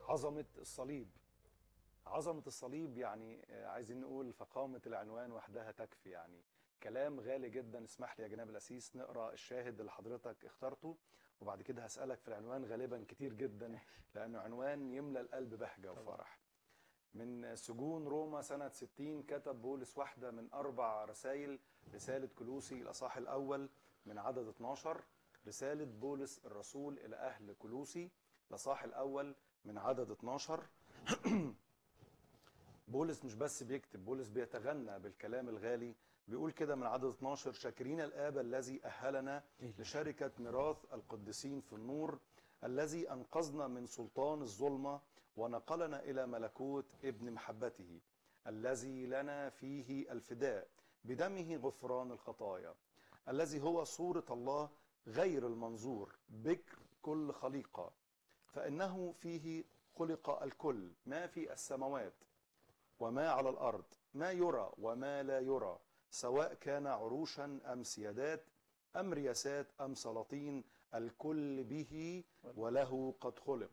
عظمة الصليب عظمة الصليب يعني آه، عايزين نقول فقامة العنوان وحدها تكفي يعني كلام غالي جدا اسمح لي يا جناب الأسيس نقرأ الشاهد اللي حضرتك اخترته وبعد كده هسألك في العنوان غالبا كتير جدا لأنه عنوان يملى القلب بهجة وفرح من سجون روما سنة 60 كتب بولس واحدة من أربع رسائل رسالة كلوسي الأصح الأول من عدد 12 رسالة بولس الرسول إلى أهل كلوسي الأصح الأول من عدد 12 بولس مش بس بيكتب بولس بيتغنى بالكلام الغالي بيقول كده من عدد 12 شاكرين الآب الذي أهلنا لشركة ميراث القديسين في النور الذي أنقذنا من سلطان الظلمة ونقلنا إلى ملكوت ابن محبته الذي لنا فيه الفداء بدمه غفران الخطايا الذي هو صورة الله غير المنظور بكر كل خليقة فإنه فيه خلق الكل ما في السماوات وما على الأرض ما يرى وما لا يرى سواء كان عروشا أم سيادات أم رياسات أم سلاطين الكل به وله قد خلق